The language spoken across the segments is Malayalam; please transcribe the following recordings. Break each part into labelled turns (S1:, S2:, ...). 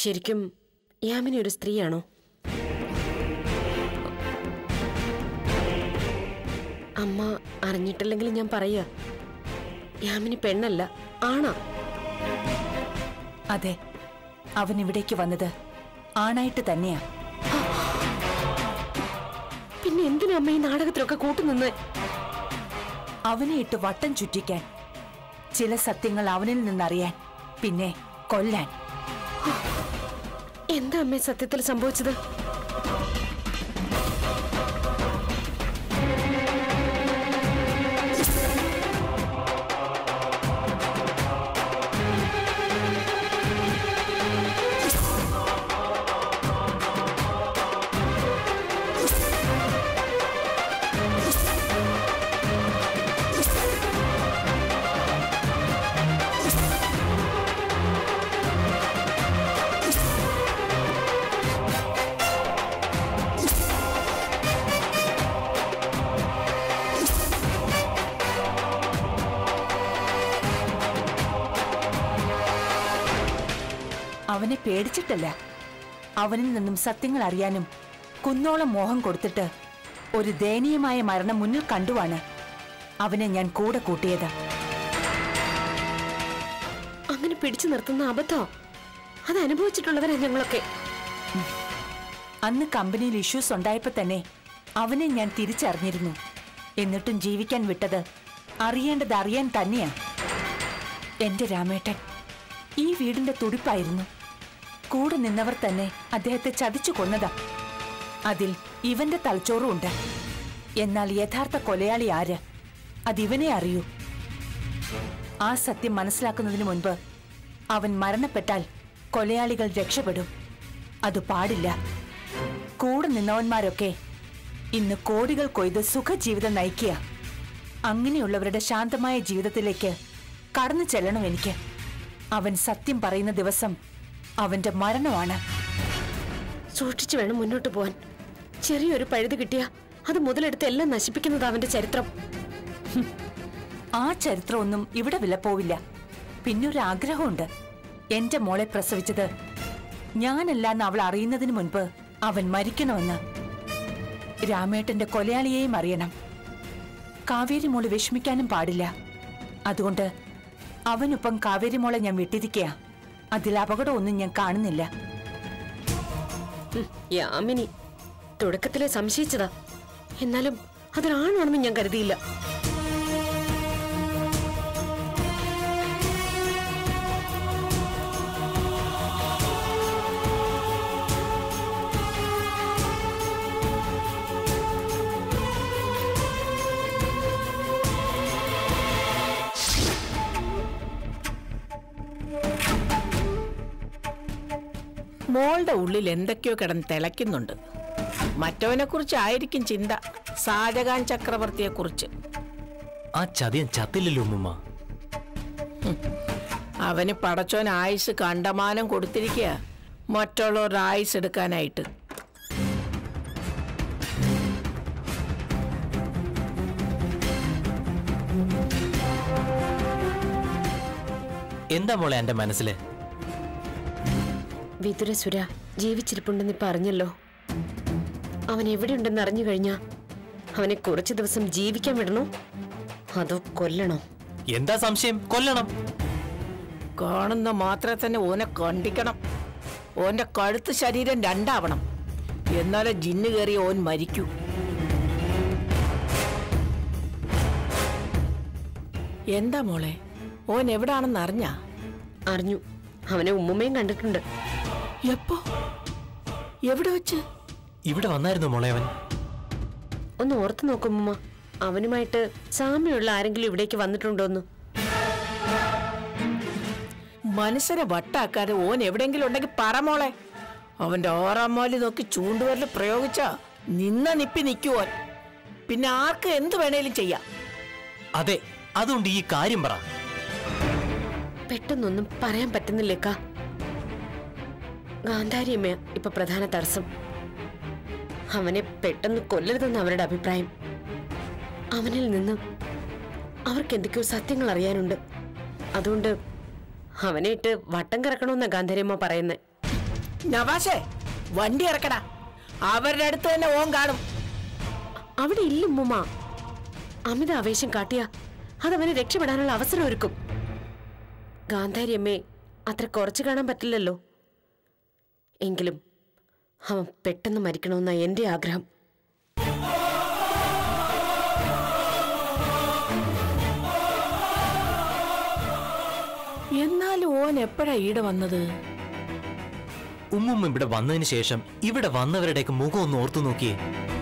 S1: ശരിക്കും യാമിനി ഒരു സ്ത്രീയാണോ അമ്മ അറിഞ്ഞിട്ടില്ലെങ്കിൽ ഞാൻ പറയുക യാമിനി പെണ്ണല്ല ആണാ
S2: അതെ അവൻ ഇവിടേക്ക് വന്നത് ആണായിട്ട് തന്നെയാ
S1: പിന്നെ എന്തിനാ അമ്മ ഈ നാടകത്തിലൊക്കെ കൂട്ടുനിന്ന്
S2: അവനെ ഇട്ട് വട്ടം ചുറ്റിക്കാൻ ചില സത്യങ്ങൾ അവനിൽ നിന്നറിയാൻ പിന്നെ കൊല്ലാൻ
S1: എന്താ അമ്മ സത്യത്തിൽ സംഭവിച്ചത്
S2: അവനെ പേടിച്ചിട്ടല്ല അവനിൽ നിന്നും സത്യങ്ങൾ അറിയാനും കുന്നോളം മോഹം കൊടുത്തിട്ട് ഒരു ദയനീയമായ മരണം മുന്നിൽ കണ്ടുവാണ് അവനെ ഞാൻ കൂടെ കൂട്ടിയത്
S1: അങ്ങനെ പിടിച്ചു നിർത്തുന്ന അബദ്ധോ അത് അനുഭവിച്ചിട്ടുള്ളവരാ ഞങ്ങളൊക്കെ
S2: അന്ന് കമ്പനിയിൽ ഇഷ്യൂസ് ഉണ്ടായപ്പോ തന്നെ അവനെ ഞാൻ തിരിച്ചറിഞ്ഞിരുന്നു എന്നിട്ടും ജീവിക്കാൻ വിട്ടത് അറിയേണ്ടത് അറിയാൻ തന്നെയാ എന്റെ രാമേട്ടൻ ഈ വീടിന്റെ തുടിപ്പായിരുന്നു കൂടെ നിന്നവർ തന്നെ അദ്ദേഹത്തെ ചതിച്ചു കൊന്നതാ അതിൽ ഇവന്റെ തലച്ചോറും ഉണ്ട് എന്നാൽ യഥാർത്ഥ കൊലയാളി ആര് അതിവനെ അറിയൂ ആ സത്യം മനസ്സിലാക്കുന്നതിന് മുൻപ് അവൻ മരണപ്പെട്ടാൽ കൊലയാളികൾ രക്ഷപ്പെടും അത് പാടില്ല കൂടെ നിന്നവന്മാരൊക്കെ ഇന്ന് കോടികൾ കൊയ്ത് സുഖജീവിതം നയിക്കുക അങ്ങനെയുള്ളവരുടെ ശാന്തമായ ജീവിതത്തിലേക്ക് കടന്നു ചെല്ലണം എനിക്ക് അവൻ സത്യം പറയുന്ന ദിവസം അവന്റെ മരണമാണ്
S1: സൂക്ഷിച്ചു വേണം മുന്നോട്ട് പോവാൻ ചെറിയൊരു പഴുത് കിട്ടിയ അത് മുതലെടുത്ത് എല്ലാം നശിപ്പിക്കുന്നത് അവന്റെ ചരിത്രം
S2: ആ ചരിത്രമൊന്നും ഇവിടെ വിലപ്പോവില്ല പിന്നൊരു ആഗ്രഹമുണ്ട് എന്റെ മോളെ പ്രസവിച്ചത് ഞാനല്ലാന്ന് അവൾ അറിയുന്നതിന് മുൻപ് അവൻ മരിക്കണമെന്ന് രാമേട്ടന്റെ കൊലയാളിയെയും അറിയണം കാവേരി മോള് വിഷമിക്കാനും പാടില്ല അതുകൊണ്ട് അവനൊപ്പം കാവേരി മോളെ ഞാൻ വിട്ടിരിക്കുക അതിൽ അപകടമൊന്നും ഞാൻ കാണുന്നില്ല
S1: ഉം, യാമിനി തുടക്കത്തിലെ സംശയിച്ചതാ എന്നാലും അതൊരാണാണെന്ന് ഞാൻ കരുതിയില്ല
S3: മോളുടെ ഉള്ളിൽ എന്തൊക്കെയോ കിടന്ന് തിളയ്ക്കുന്നുണ്ട് മറ്റവനെ കുറിച്ചായിരിക്കും ചിന്ത ഷാജഹാൻ ചക്രവർത്തിയെ കുറിച്ച്
S4: ആ ചതിയൻ ചത്തില്ലല്ലോ ഉമ്മുമ്മ
S3: അവന് പടച്ചോൻ ആയുസ് കണ്ടമാനം കൊടുത്തിരിക്കുക മറ്റുള്ളവരുടെ ആയുസ് എടുക്കാനായിട്ട്
S4: എന്താ മോളെ എന്റെ മനസ്സില്
S1: വിതുരസുര ജീവിച്ചിരിപ്പുണ്ടെന്ന് ഇപ്പൊ അറിഞ്ഞല്ലോ അവൻ എവിടെയുണ്ടെന്ന് അറിഞ്ഞു കഴിഞ്ഞാ അവനെ കുറച്ചു ദിവസം ജീവിക്കാൻ വിടണോ അതോ കൊല്ലണോ
S4: എന്താ സംശയം കൊല്ലണം
S3: കാണുന്ന മാത്രമേ തന്നെ ഓനെ കണ്ടിക്കണം ഓന്റെ കഴുത്ത് ശരീരം രണ്ടാവണം എന്നാലേ ജിന്ന് കയറി ഓൻ മരിക്കൂ എന്താ മോളെ ഓൻ എവിടാണെന്ന് അറിഞ്ഞാ
S1: അറിഞ്ഞു അവനെ ഉമ്മുമ്മയും കണ്ടിട്ടുണ്ട്
S3: എപ്പോ എവിടെ വെച്ച്
S4: ഇവിടെ വന്നായിരുന്നു മോളെ അവൻ
S1: ഒന്ന് ഓർത്തു നോക്കുമ്മ അവനുമായിട്ട് സാമ്യമുള്ള ആരെങ്കിലും ഇവിടേക്ക് വന്നിട്ടുണ്ടോന്ന്
S3: മനസ്സിനെ വട്ടാക്കാതെ ഓൻ എവിടെങ്കിലും ഉണ്ടെങ്കിൽ പറ മോളെ അവന്റെ ഓറാം മോലി നോക്കി ചൂണ്ടുവരല് പ്രയോഗിച്ചാ നിന്ന നിപ്പി നിൽക്കുവോൻ പിന്നെ ആർക്ക് എന്ത് വേണേലും ചെയ്യാം
S4: അതെ അതുകൊണ്ട് ഈ കാര്യം പറ
S1: പെട്ടെന്നൊന്നും പറയാൻ പറ്റുന്നില്ലേക്ക ഗാന്ധാരിയമ്മ ഇപ്പൊ പ്രധാന തടസ്സം അവനെ പെട്ടെന്ന് കൊല്ലരുതെന്ന് അവരുടെ അഭിപ്രായം അവനിൽ നിന്ന് അവർക്ക് എന്തൊക്കെയോ സത്യങ്ങൾ അറിയാനുണ്ട് അതുകൊണ്ട് അവനെ ഇട്ട് വട്ടം കറക്കണമെന്നാ ഗാന്ധാരിയമ്മ പറയുന്നത്
S3: നവാശേ വണ്ടി ഇറക്കടാ അവരുടെ അടുത്ത് തന്നെ ഓൻ കാണും
S1: അവിടെ ഇല്ല ഉമ്മുമ്മ അമിത ആവേശം കാട്ടിയ അതവന് രക്ഷപ്പെടാനുള്ള അവസരം ഒരുക്കും ഗാന്ധാരി അമ്മയെ അത്ര കുറച്ചു കാണാൻ പറ്റില്ലല്ലോ എങ്കിലും അവൻ പെട്ടെന്ന് മരിക്കണമെന്ന എന്റെ ആഗ്രഹം
S3: എന്നാലും ഓൻ എപ്പോഴാ ഈടെ വന്നത്
S4: ഉമ്മുമ്മ ഇവിടെ വന്നതിന് ശേഷം ഇവിടെ വന്നവരുടെയൊക്കെ മുഖം ഒന്ന് ഓർത്തു നോക്കിയേ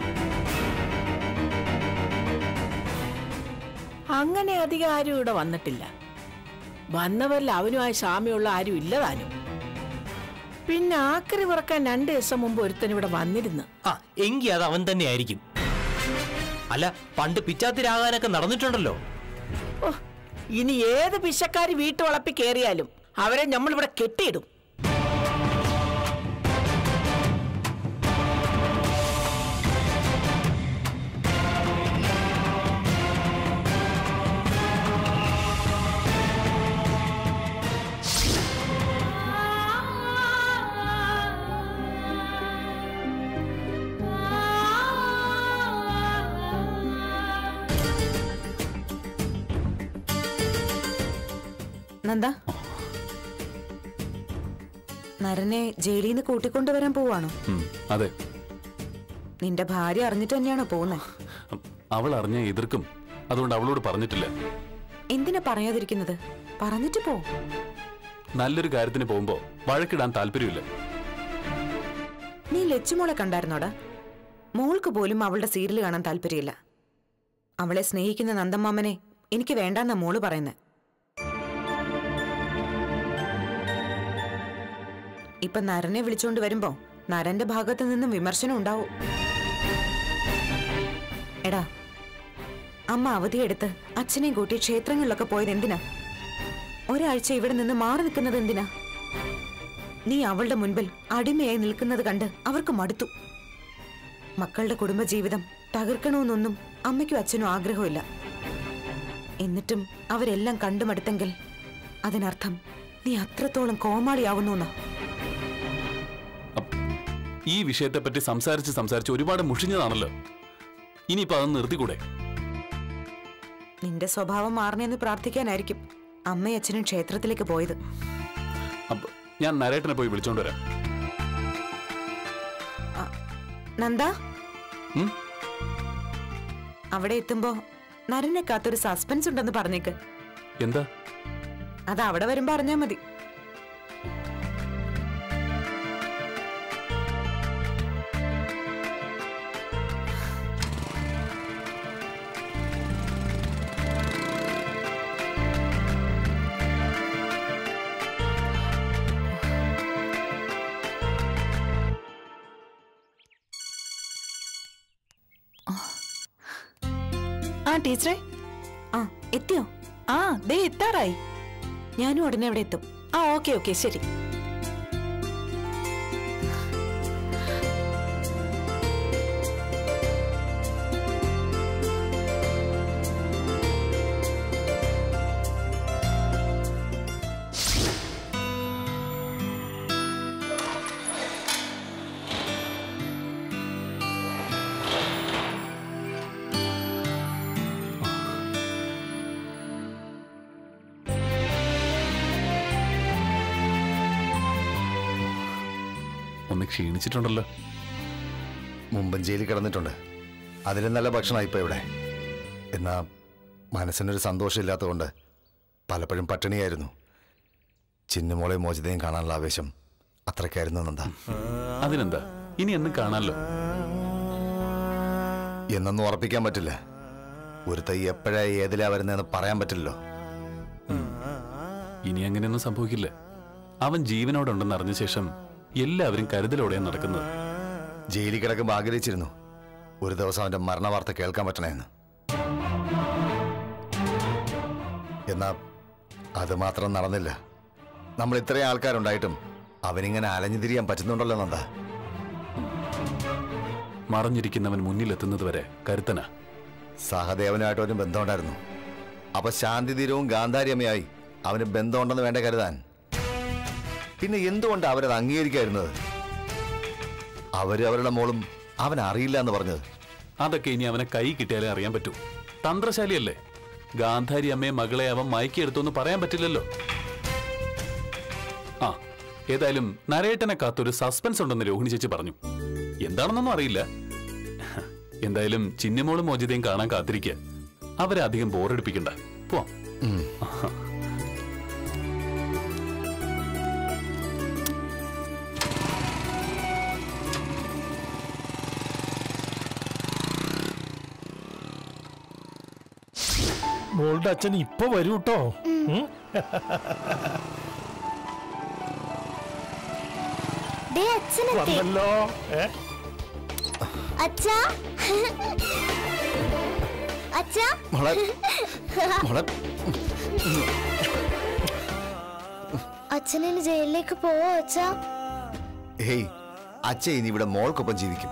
S3: അങ്ങനെ അധികം ആരും ഇവിടെ വന്നിട്ടില്ല വന്നവരിൽ അവനുമായി സാമ്യമുള്ള ആരും ഇല്ലതാനും പിന്നെ ആക്രി കുറക്കാൻ രണ്ട് ദിവസം മുമ്പ് ഒരുത്തൻ ഇവിടെ വന്നിരുന്നു
S4: ആ എങ്കി അത് അവൻ തന്നെ ആയിരിക്കും അല്ല പണ്ട് പിച്ചാത്തിരാകാനൊക്കെ നടന്നിട്ടുണ്ടല്ലോ
S3: ഓ ഇനി ഏത് പിശക്കാരി വീട്ടുവളപ്പി കയറിയാലും അവരെ നമ്മൾ ഇവിടെ കെട്ടിയിടും
S2: നന്ദ നരനെ ജയിലിൽ നിന്ന് കൂട്ടിക്കൊണ്ടുവരാൻ പോവാണോ
S5: ഉം, അതെ
S2: നിന്റെ ഭാര്യ അറിഞ്ഞിട്ട് തന്നെയാണോ പോകുന്നത്
S5: ഉം, അവൾ അറിഞ്ഞ എതിർക്കും അതുകൊണ്ട് അവളോട് പറഞ്ഞിട്ടില്ല
S2: എന്തിനാ പറയാതിരിക്കുന്നത് പറഞ്ഞിട്ട് പോ
S5: നല്ലൊരു കാര്യത്തിന് പോകുമ്പോ വഴക്കിടാൻ താല്പര്യമില്ല
S2: നീ ലച്ചുമോളെ കണ്ടായിരുന്നോടാ മോൾക്ക് പോലും അവളുടെ സീരിയൽ കാണാൻ താല്പര്യമില്ല അവളെ സ്നേഹിക്കുന്ന നന്ദമ്മാമനെ എനിക്ക് വേണ്ടാന്നാ മോള് പറയുന്നത് ഇപ്പൊ നരനെ വിളിച്ചോണ്ട് വരുമ്പോ നരന്റെ ഭാഗത്ത് നിന്നും വിമർശനം ഉണ്ടാവും എടാ അമ്മ അവധിയെടുത്ത് അച്ഛനെയും കൂട്ടി ക്ഷേത്രങ്ങളിലൊക്കെ പോയത് എന്തിനാ ഒരാഴ്ച ഇവിടെ നിന്ന് മാറി നിൽക്കുന്നത് എന്തിനാ നീ അവളുടെ മുൻപിൽ അടിമയായി നിൽക്കുന്നത് കണ്ട് അവർക്ക് മടുത്തു മക്കളുടെ കുടുംബജീവിതം തകർക്കണമെന്നൊന്നും അമ്മയ്ക്കും അച്ഛനും ആഗ്രഹമില്ല എന്നിട്ടും അവരെല്ലാം കണ്ടു മടുത്തെങ്കിൽ അതിനർത്ഥം നീ അത്രത്തോളം കോമാളിയാവുന്നു എന്നാ
S5: അപ്പ് ഈ വിഷയത്തെപ്പറ്റി സംസാരിച്ച് സംസാരിച്ച് ഒരുപാട് മുഷിഞ്ഞതാണല്ലോ ഇനിയിപ്പോ അതൊന്ന് നിർത്തിക്കൂടെ
S2: നിന്റെ സ്വഭാവം മാറണേന്ന് പ്രാർത്ഥിക്കാനായിരിക്കും അമ്മയും അച്ഛനും ക്ഷേത്രത്തിലേക്ക് പോയത്
S5: അപ്പൊ ഞാൻ നരേട്ടനെ പോയി വിളിച്ചോണ്ട് വരാം
S2: നന്ദ
S5: ഉം?
S2: അവിടെ എത്തുമ്പോ നരനെ കാത്തൊരു സസ്പെൻസ് ഉണ്ടെന്ന് പറഞ്ഞേക്ക്
S5: എന്താ
S2: അത് അവിടെ വരുമ്പോ അറിഞ്ഞാ മതി
S6: ആ ടീച്ചറെ
S2: ആ എത്തിയോ
S6: ആ ദേ എത്താറായി
S2: ഞാനും ഉടനെ അവിടെ എത്തും
S6: ആ ഓക്കെ ഓക്കെ ശരി
S5: ഒന്ന് ക്ഷീണിച്ചിട്ടുണ്ടല്ലോ
S7: മുമ്പും ജയിലിൽ കിടന്നിട്ടുണ്ട് അതിലും നല്ല ഭക്ഷണമായി ഇപ്പൊ ഇവിടെ എന്നാ മനസ്സിനൊരു സന്തോഷമില്ലാത്തതുകൊണ്ട് പലപ്പോഴും പട്ടിണിയായിരുന്നു ചിന്നുമോളെ മോചിതയും കാണാനുള്ള ആവേശം അത്രയ്ക്കായിരുന്നു നന്ദ
S5: അതിനെന്താ ഇനി എന്നും കാണാമല്ലോ
S7: എന്നൊന്നും ഉറപ്പിക്കാൻ പറ്റില്ല ഒരു തൈ എപ്പോഴാ ഏതിലാ വരുന്നതെന്ന് പറയാൻ പറ്റില്ലല്ലോ
S5: ഇനി അങ്ങനെയൊന്നും സംഭവിക്കില്ല അവൻ ജീവനോടെ ഉണ്ടെന്ന് അറിഞ്ഞ ശേഷം എല്ലാവരും കരുതലോടെയാണ് നടക്കുന്നത്
S7: ജയിലിൽ കിടക്കുമ്പോൾ ആഗ്രഹിച്ചിരുന്നു ഒരു ദിവസം അവന്റെ മരണവാർത്ത കേൾക്കാൻ പറ്റണേന്ന് എന്നാ അത് മാത്രം നടന്നില്ല നമ്മൾ ഇത്രയും ആൾക്കാരുണ്ടായിട്ടും അവനിങ്ങനെ അലഞ്ഞു തിരിയാൻ പറ്റുന്നുണ്ടല്ലോ നന്ദ
S5: മറഞ്ഞിരിക്കുന്നവൻ മുന്നിലെത്തുന്നത് വരെ കരുത്തനാ
S7: സഹദേവനുമായിട്ട് ഒരു ബന്ധമുണ്ടായിരുന്നു അപ്പൊ ശാന്തിതീരവും ഗാന്ധാരിയമ്മയായി അവന് ബന്ധമുണ്ടെന്ന് വേണ്ട കരുതാൻ പിന്നെ എന്തുകൊണ്ട് അവരത് അംഗീകരിക്കായിരുന്നത് അവര് അവരുടെ മോളും അവൻ അറിയില്ല എന്ന് പറഞ്ഞത്
S5: അതൊക്കെ ഇനി അവനെ കൈ കിട്ടിയാലേ അറിയാൻ പറ്റൂ തന്ത്രശാലിയല്ലേ ഗാന്ധാരി അമ്മയെ മകളെ അവൻ മയക്കിയെടുത്തു എന്ന് പറയാൻ പറ്റില്ലല്ലോ ആ ഏതായാലും നരേട്ടനെ കാത്തൊരു സസ്പെൻസ് ഉണ്ടെന്ന് രോഹിണി ചേച്ചി പറഞ്ഞു എന്താണെന്നൊന്നും അറിയില്ല എന്തായാലും ചിന്നമോളും മോചിതയും കാണാൻ കാത്തിരിക്കുക അവരെ അധികം ബോറടിപ്പിക്കണ്ട പോവാം
S8: മോളുടെ അച്ഛൻ ഇപ്പൊ വരൂ കേട്ടോ
S9: ദേ അച്ഛനെത്തി
S8: വന്നല്ലോ ഏ
S9: അച്ഛാ അച്ഛാ
S7: മോളെ മോളെ
S9: അച്ഛനെ ജയിലിലേക്ക് പോവോ അച്ഛാ
S7: ഹേയ് അച്ഛൻ ഇനി ഇവിടെ മോൾക്കൊപ്പം ജീവിക്കും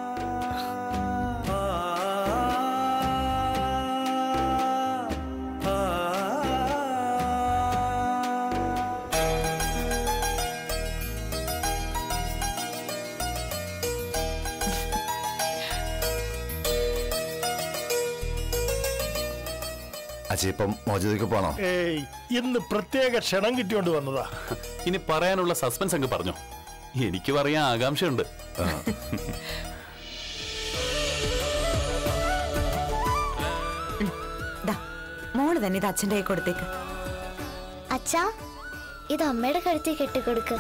S7: അച്ഛൻ ഇപ്പം മോചിതയ്ക്ക് പോണോ
S8: ഏയ് ഇന്ന് പ്രത്യേക ക്ഷണം കിട്ടിയോണ്ട് വന്നതാ
S5: ഇനി പറയാനുള്ള സസ്പെൻസ് അങ്ങ് പറഞ്ഞു എനിക്കും അറിയാൻ ആകാംക്ഷയുണ്ട്
S2: ദാ മോള് തന്നെ ഇത് അച്ഛൻ്റെ കൈ കൊടുത്തേക്ക്
S9: അച്ഛാ ഇത് അമ്മയുടെ കഴുത്തിൽ കെട്ടിക്കൊടുക്ക്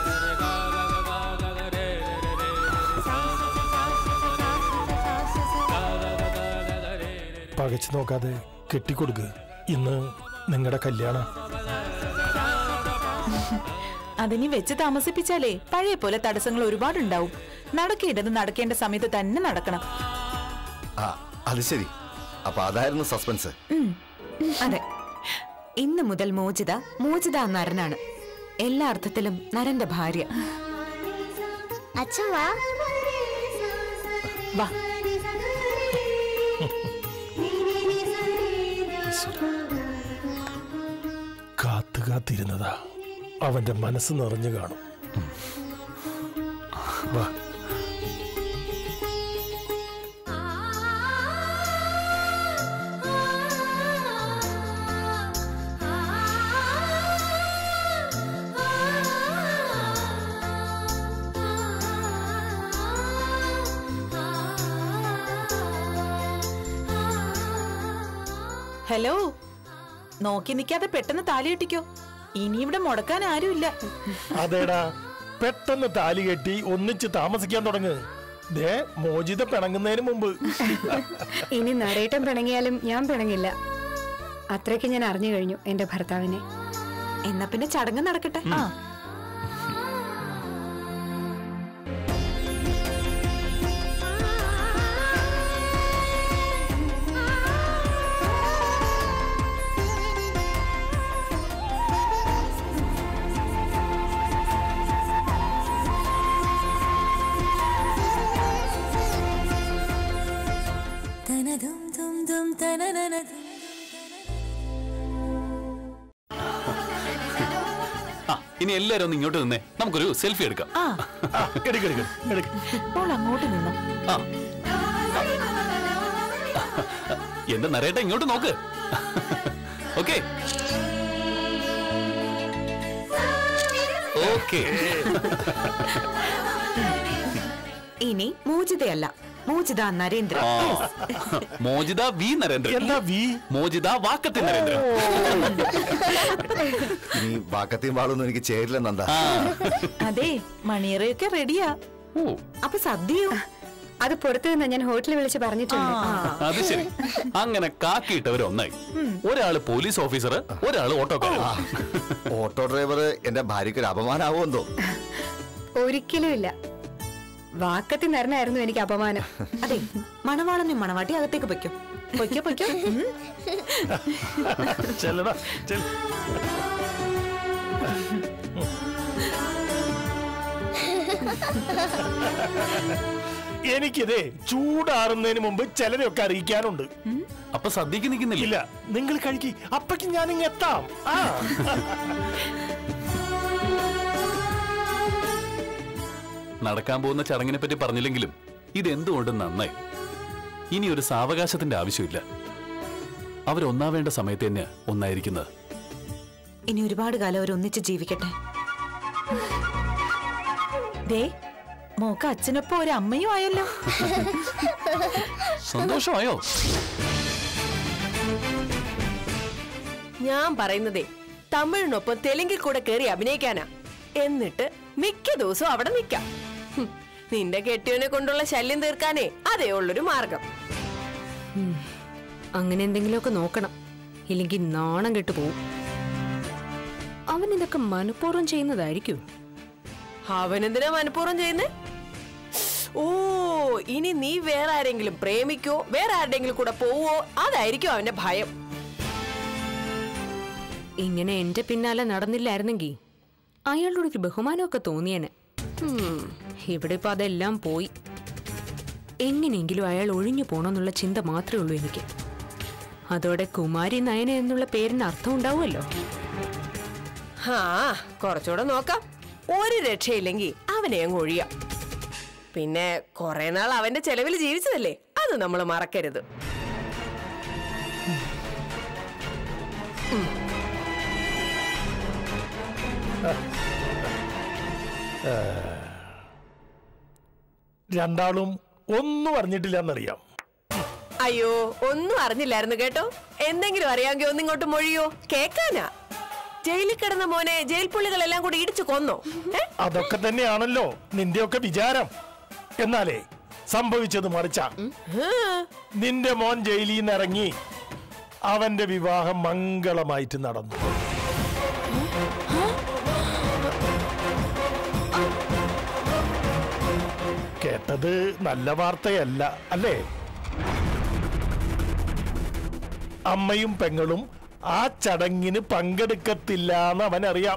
S8: പകച്ചു നോക്കാതെ കെട്ടിക്കൊടുക്ക് ഇന്ന് നിങ്ങളുടെ കല്യാണം
S6: അതിനി വെച്ച് താമസിപ്പിച്ചാലേ പഴയ പോലെ തടസ്സങ്ങൾ ഒരുപാടുണ്ടാവും നടക്കേണ്ടത് നടക്കേണ്ട സമയത്ത് തന്നെ നടക്കണം
S7: ആ അത് ശരി അപ്പൊ അതായിരുന്നു സസ്പെൻസ്
S2: അതെ ഇന്ന് മുതൽ മോചിത മോചിത നരനാണ് എല്ലാ അർത്ഥത്തിലും നരന്റെ ഭാര്യ
S9: അച്ഛൻ വാ
S6: വാ
S8: കാത്തു കാത്തിരുന്നതാ അവന്റെ മനസ്സ് നിറഞ്ഞു കാണും വാ
S6: ഹലോ നോക്കി നിൽക്കാതെ പെട്ടെന്ന് താലി കെട്ടിക്കോ ഇനി ഇവിടെ മുടക്കാൻ ആരുമില്ല
S8: അതേടാ പെട്ടെന്ന് താലി കെട്ടി ഒന്നിച്ച് താമസിക്കാൻ തുടങ്ങ് ദേ മോചിത പിണങ്ങുന്നതിന് മുമ്പ്
S10: ഇനി നരേട്ടൻ പിണങ്ങിയാലും ഞാൻ പിണങ്ങില്ല അത്രയ്ക്ക് ഞാൻ അറിഞ്ഞു കഴിഞ്ഞു എന്റെ ഭർത്താവിനെ
S2: എന്നാ പിന്നെ ചടങ്ങ് നടക്കട്ടെ
S6: ആ
S5: ആ ഇനി എല്ലാരും ഒന്ന് ഇങ്ങോട്ട് നിന്നേ നമുക്കൊരു സെൽഫി എടുക്കാം
S6: ആ
S8: ആ, എടുക്ക് എടുക്ക് എടുക്ക്
S6: ഇപ്പോൾ അങ്ങോട്ട് നിന്നോ
S5: ആ എന്റെ നരേട്ട ഇങ്ങോട്ട് നോക്ക് ഓക്കെ ഓക്കെ
S2: ഇനി മോചിതയല്ല മോചിത നരേന്ദ്ര
S5: മോചിത വി നരേന്ദ്രൻ
S8: എന്താ വി
S5: മോചിത വാക്കത്തി നരേന്ദ്രൻ
S7: ഇനി വാക്കത്തെയും വാളൊന്നും എനിക്ക് ചേരില്ല നന്ദ
S5: ആ
S6: അതെ മണിയറയൊക്കെ റെഡിയാ
S5: ഓ
S2: അപ്പൊ സദ്യയോ
S10: അത് പുറത്തു നിന്ന് ഞാൻ ഹോട്ടലിൽ വിളിച്ച് പറഞ്ഞിട്ടുണ്ട്
S5: അത് ശരി അങ്ങനെ കാക്കിയിട്ടവർ ഒന്നായി ഒരാള് പോലീസ് ഓഫീസർ ഒരാള് ഓട്ടോക്കാരൻ
S7: ഓട്ടോ ഡ്രൈവർ എന്റെ ഭാര്യയ്ക്ക് ഒരു അപമാനാവുമെന്തോ
S10: ഒരിക്കലും ഇല്ല വാക്കത്തി നിറനായിരുന്നു എനിക്ക് അപമാനം
S2: അതെ മണവാളനും മണവാട്ടി അകത്തേക്ക് പൊയ്ക്കും
S6: പൊയ്ക്കോ പൊയ്ക്കോ ഉം.
S8: ചെല്ലടാ ചെല്ല എനിക്കിതേ ചൂടാറുന്നതിന് മുമ്പ് ചിലരെയൊക്കെ അറിയിക്കാനുണ്ട്
S5: അപ്പൊ സദ്യക്ക് നിൽക്കുന്നില്ല
S8: ഇല്ല നിങ്ങൾ കഴിക്ക് അപ്പക്ക് ഞാൻ ഇങ്ങ് എത്താം ആ
S5: നടക്കാൻ പോകുന്ന ചടങ്ങിനെ പറ്റി പറഞ്ഞില്ലെങ്കിലും ഇതെന്തുകൊണ്ടും നന്നായി ഇനി ഒരു സാവകാശത്തിന്റെ ആവശ്യമില്ല അവരൊന്നാവേണ്ട സമയത്ത് തന്നെ ഒന്നായിരിക്കുന്നത്
S2: ഇനി ഒരുപാട് കാലം അവർ ഒന്നിച്ച് ജീവിക്കട്ടെ
S6: ദേ മോക്ക് അച്ഛനൊപ്പം ഒരു അമ്മയും ആയല്ലോ
S5: സന്തോഷമായോ
S11: ഞാൻ പറയുന്നതേ തമിഴിനൊപ്പം തെലുങ്കിൽ കൂടെ കയറി അഭിനയിക്കാനാ എന്നിട്ട് മിക്ക ദിവസവും അവിടെ നിൽക്കാം ഹും, നിന്റെ കെട്ടിയവനെ കൊണ്ടുള്ള ശല്യം തീർക്കാനേ അതേ ഉള്ളൊരു മാർഗം
S1: അങ്ങനെ എന്തെങ്കിലുമൊക്കെ നോക്കണം ഇല്ലെങ്കിൽ നാണം കെട്ടു പോവും അവൻ ഇതൊക്കെ മനഃപൂർവ്വം ചെയ്യുന്നതായിരിക്കും
S11: അവനെന്തിനാ മനഃപൂർവ്വം ചെയ്യുന്നേ ഓ ഇനി നീ വേറെ ആരെങ്കിലും പ്രേമിക്കോ വേറെ ആരുടെങ്കിലും കൂടെ പോവോ അതായിരിക്കും അവന്റെ ഭയം
S1: ഇങ്ങനെ എന്റെ പിന്നാലെ നടന്നില്ലായിരുന്നെങ്കിൽ അയാളോട് ഒരു ബഹുമാനമൊക്കെ തോന്നിയേനെ ഹും, ഇവിടെ ഇപ്പൊ അതെല്ലാം പോയി എങ്ങനെയെങ്കിലും അയാൾ ഒഴിഞ്ഞു പോണമെന്നുള്ള ചിന്ത മാത്രമേ ഉള്ളൂ എനിക്ക് അതോടെ കുമാരി നയന എന്നുള്ള പേരിന് അർത്ഥം ഉണ്ടാവുമല്ലോ
S11: ഹാ കുറച്ചുകൂടെ നോക്കാം ഒരു രക്ഷയില്ലെങ്കിൽ അവനെ അങ്ങ് ഒഴിയാം പിന്നെ കുറെ നാൾ അവന്റെ ചെലവിൽ ജീവിച്ചതല്ലേ അത് നമ്മൾ മറക്കരുത്
S8: രണ്ടാളും ഒന്നും അറിഞ്ഞിട്ടില്ല എന്നറിയാം
S11: അയ്യോ ഒന്നും അറിഞ്ഞില്ലായിരുന്നു കേട്ടോ എന്തെങ്കിലും അറിയാമെങ്കിൽ ഒന്നിങ്ങോട്ട് മൊഴിയോ കേക്കാനാ ജയിലിൽ കിടന്ന മോനെ ജയിൽ പുള്ളികളെല്ലാം കൂടി ഇടിച്ചു കൊന്നോ ഏ?
S8: അതൊക്കെ തന്നെയാണല്ലോ നിന്റെയൊക്കെ വിചാരം എന്നാലേ സംഭവിച്ചത് മറിച്ച നിന്റെ മോൻ ജയിലിൽ നിന്ന് ഇറങ്ങി അവന്റെ വിവാഹം മംഗളമായിട്ട് നടന്നു കേട്ടത് നല്ല വാർത്തയല്ല അല്ലേ അമ്മയും പെങ്ങളും ആ ചടങ്ങിന് പങ്കെടുക്കത്തില്ല എന്ന് അവനറിയാം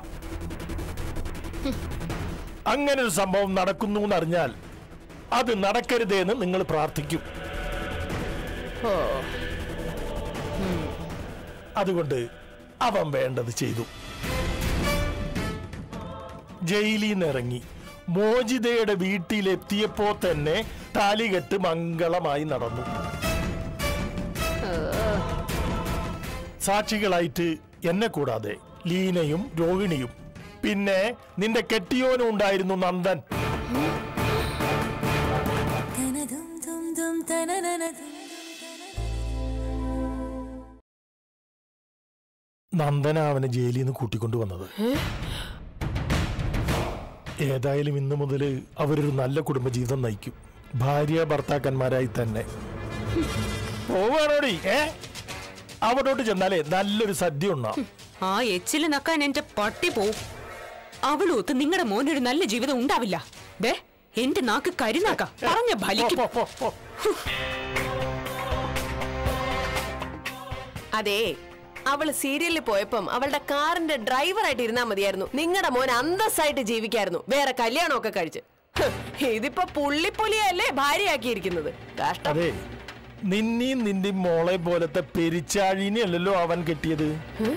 S8: അങ്ങനെ ഒരു സംഭവം നടക്കുന്നു എന്നറിഞ്ഞാൽ അത് നടക്കരുതേന്ന് നിങ്ങൾ പ്രാർത്ഥിക്കും അതുകൊണ്ട് അവൻ വേണ്ടത് ചെയ്തു ജയിലിൽ നിന്ന് ഇറങ്ങി മോചിതയുടെ വീട്ടിലെത്തിയപ്പോ തന്നെ താലികെട്ട് മംഗളമായി നടന്നു സാക്ഷികളായിട്ട് എന്നെ കൂടാതെ ലീനയും രോഹിണിയും പിന്നെ നിന്റെ കെട്ടിയോനും ഉണ്ടായിരുന്നു നന്ദൻ നന്ദന അവനെ ജയിലിൽ നിന്ന് കൂട്ടിക്കൊണ്ടു വന്നത് ഏതായാലും ഇന്നു മുതൽ അവരൊരു നല്ല കുടുംബജീവിതം നയിക്കും ഭാര്യ ഭർത്താക്കന്മാരായി തന്നെ പോവാണോടി ഏ അവിടോട്ട് ചെന്നാലേ നല്ലൊരു സദ്യ ഉണ്ടാവും
S1: ആ എച്ചില് നക്കാൻ എന്റെ പട്ടി പോവും അവളൊത്ത് നിങ്ങളുടെ മോനൊരു നല്ല ജീവിതം ഉണ്ടാവില്ല ദേ എന്റെ നാക്ക് കരിനാക്ക പറഞ്ഞ ഫലിക്കും
S11: അതെ അവള് സീരിയലിൽ പോയപ്പം അവളുടെ കാറിന്റെ ഡ്രൈവറായിട്ട് ഇരുന്നാ മതിയായിരുന്നു നിങ്ങളുടെ മോൻ അന്തസ്സായിട്ട് ജീവിക്കായിരുന്നു വേറെ കല്യാണമൊക്കെ കഴിച്ച് ഹ്, ഇതിപ്പോ പുള്ളിപ്പുലിയല്ലേ ഭാര്യയാക്കിയിരിക്കുന്നത് കഷ്ടം
S8: അതെ നിന്നെയും നിന്റെ മോളെ പോലത്തെ പെരിച്ചാഴിനെ അല്ലല്ലോ അവൻ കെട്ടിയത് ഉം.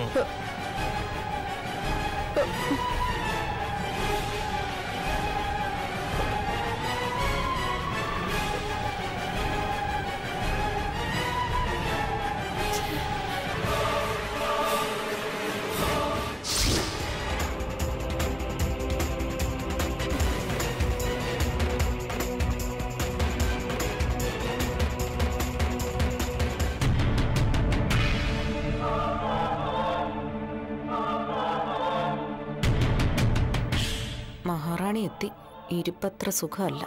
S2: മഹാറാണി എത്തി ഇരിപ്പത്ര സുഖമല്ല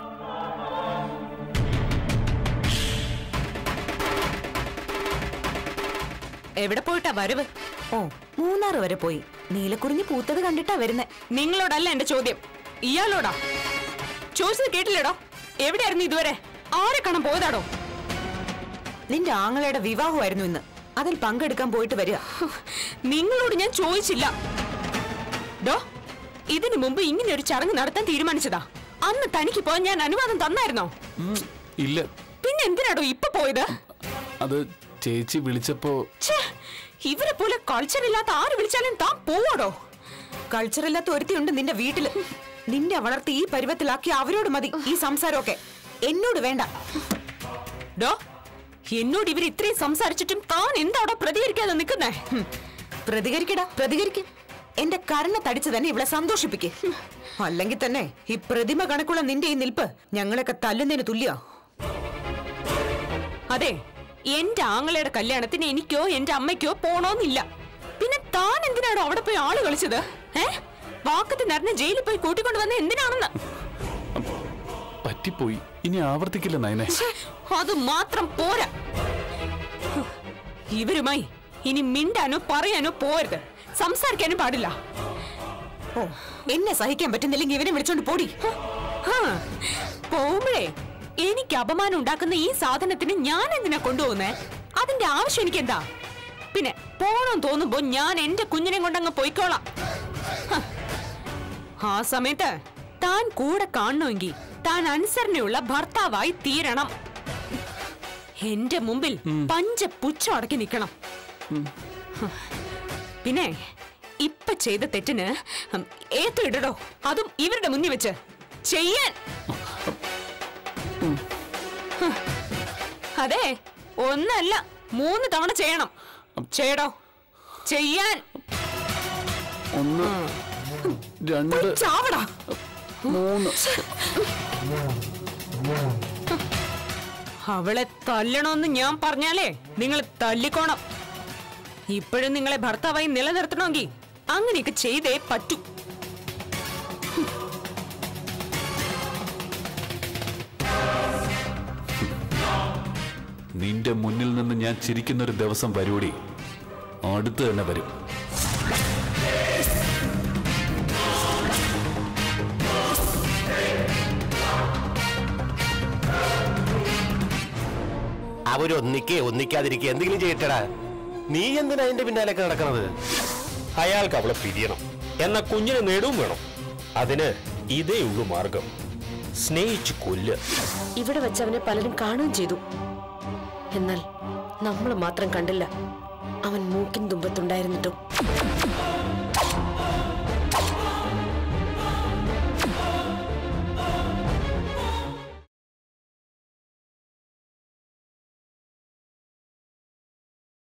S1: എവിടെ പോയിട്ടാ വരവ്
S2: ഓ മൂന്നാറ് വരെ പോയി നീലക്കുറിഞ്ഞി പൂത്തത് കണ്ടിട്ടാ വരുന്നേ
S1: നിങ്ങളോടല്ല എന്റെ ചോദ്യം ഇയാളോടാ ചോദിച്ചത് കേട്ടില്ലടോ എവിടെയായിരുന്നു ഇതുവരെ ആരെ കാണാൻ പോയതാടോ
S2: നിന്റെ ആങ്ങളയുടെ വിവാഹമായിരുന്നു ഇന്ന് അതിൽ പങ്കെടുക്കാൻ പോയിട്ട് വരിക
S1: നിങ്ങളോട് ഞാൻ ചോദിച്ചില്ല ഡോ ഇതിനു മുമ്പ് ഇങ്ങനെ ഒരു ചടങ്ങ് നടത്താൻ തീരുമാനിച്ചതാ അന്ന് തനിക്ക് പോകാൻ ഞാൻ അനുവാദം തന്നായിരുന്നോ
S5: ഇല്ല
S1: പിന്നെ എന്തിനാടോ ഇപ്പൊ പോയത്
S5: അത് ചേച്ചി വിളിച്ചപ്പോ
S1: ഛേ, ഇവരെ പോലെ കൾച്ചർ ഇല്ലാത്ത ആര് വിളിച്ചാലും താൻ പോവാടോ
S2: കൾച്ചറില്ലാത്ത ഒരുത്തിയുണ്ട് നിന്റെ വീട്ടില് നിന്നെ വളർത്തി ഈ പരുവത്തിലാക്കി അവരോട് മതി ഈ സംസാരമൊക്കെ എന്നോട് വേണ്ട
S1: ഡോ എന്നോട് ഇവർ ഇത്രയും സംസാരിച്ചിട്ടും താൻ എന്താടോ പ്രതികരിക്കാതെ നിൽക്കുന്നേ
S2: പ്രതികരിക്കടാ പ്രതികരിക്ക എന്റെ കരണ തടിച്ച് തന്നെ ഇവളെ സന്തോഷിപ്പിക്ക് അല്ലെങ്കിൽ തന്നെ ഈ പ്രതിമ കണക്കുള്ള നിന്റെ ഈ നിൽപ്പ് ഞങ്ങളൊക്കെ തല്ലുന്നതിന് തുല്യ
S1: അതെ എന്റെ ആങ്ങളയുടെ കല്യാണത്തിന് എനിക്കോ എന്റെ അമ്മയ്ക്കോ പോണോന്നില്ല പിന്നെ താൻ എന്തിനാണോ അവിടെ പോയി ആള് കളിച്ചത് ഏ വാക്കത്ത് നിറഞ്ഞ ജയിലിൽ പോയി കൂട്ടിക്കൊണ്ട് വന്ന എന്തിനാണെന്ന്
S5: പറ്റിപ്പോയി ഇനി ആവർത്തിക്കില്ല നയനെ
S1: ഛെ, അത് മാത്രം പോരാ ഹ്, ഇവരുമായി ഇനി മിണ്ടാനോ പറയാനോ പോരുത് സംസാരിക്കാനും പാടില്ല
S2: ഓ എന്നെ സഹിക്കാൻ പറ്റുന്നില്ലെങ്കിൽ ഇവനെ വിളിച്ചോണ്ട് പോടി
S1: ഹാ, പോകുമ്പോഴേ എനിക്ക് അപമാനം ഉണ്ടാക്കുന്ന ഈ സാധനത്തിന് ഞാൻ എന്തിനാ കൊണ്ടുപോകുന്നേ അതിന്റെ ആവശ്യം എനിക്ക് എന്താ പിന്നെ പോണം തോന്നുമ്പോ ഞാൻ എന്റെ കുഞ്ഞിനെ കൊണ്ടങ്ങ് പോയിക്കോളാം ഹ. ആ സമയത്ത് താൻ കൂടെ കാണണമെങ്കിൽ താൻ അനുസരണയുള്ള ഭർത്താവായി തീരണം എന്റെ മുമ്പിൽ പഞ്ച പുച്ഛം അടക്കി നിൽക്കണം ഹ. പിന്നെ ഇപ്പൊ ചെയ്ത തെറ്റിന് ഉം, ഏത്തു ഇടടോ അതും ഇവരുടെ മുന്നിൽ വെച്ച് ചെയ്യാൻ ഹ്. അതെ ഒന്നല്ല മൂന്ന് തവണ ചെയ്യണം ചെയ്യടോ ചെയ്യാൻ
S5: ഒന്ന് രണ്ട്
S2: ചാവടാ
S5: മൂന്ന്
S1: അവളെ തല്ലണമെന്ന് ഞാൻ പറഞ്ഞാലേ നിങ്ങൾ തല്ലിക്കോണം ഇപ്പോഴും നിങ്ങളെ ഭർത്താവായി നിലനിർത്തണമെങ്കിൽ അങ്ങനെയൊക്കെ ചെയ്തേ പറ്റൂ
S5: നിന്റെ മുന്നിൽ നിന്ന് ഞാൻ ചിരിക്കുന്ന ഒരു ദിവസം വരൂടി അടുത്ത് തന്നെ വരും
S12: അവരൊന്നിക്കേ ഒന്നിക്കാതിരിക്കുക എന്തെങ്കിലും ചെയ്യട്ടടാ നീ എന്തിനാ അതിന്റെ പിന്നാലൊക്കെ നടക്കണത് അയാൾക്ക് അവളെ പിരിയണം എന്ന കുഞ്ഞിന് നേടും വേണം അതിന് ഇതേ ഉള്ളു മാർഗം സ്നേഹിച്ചു കൊല്ലുക
S11: ഇവിടെ വെച്ച് അവനെ പലരും കാണുകയും ചെയ്തു എന്നാൽ നമ്മൾ മാത്രം കണ്ടില്ല അവൻ മൂക്കിൻ തുമ്പത്തുണ്ടായിരുന്നിട്ടും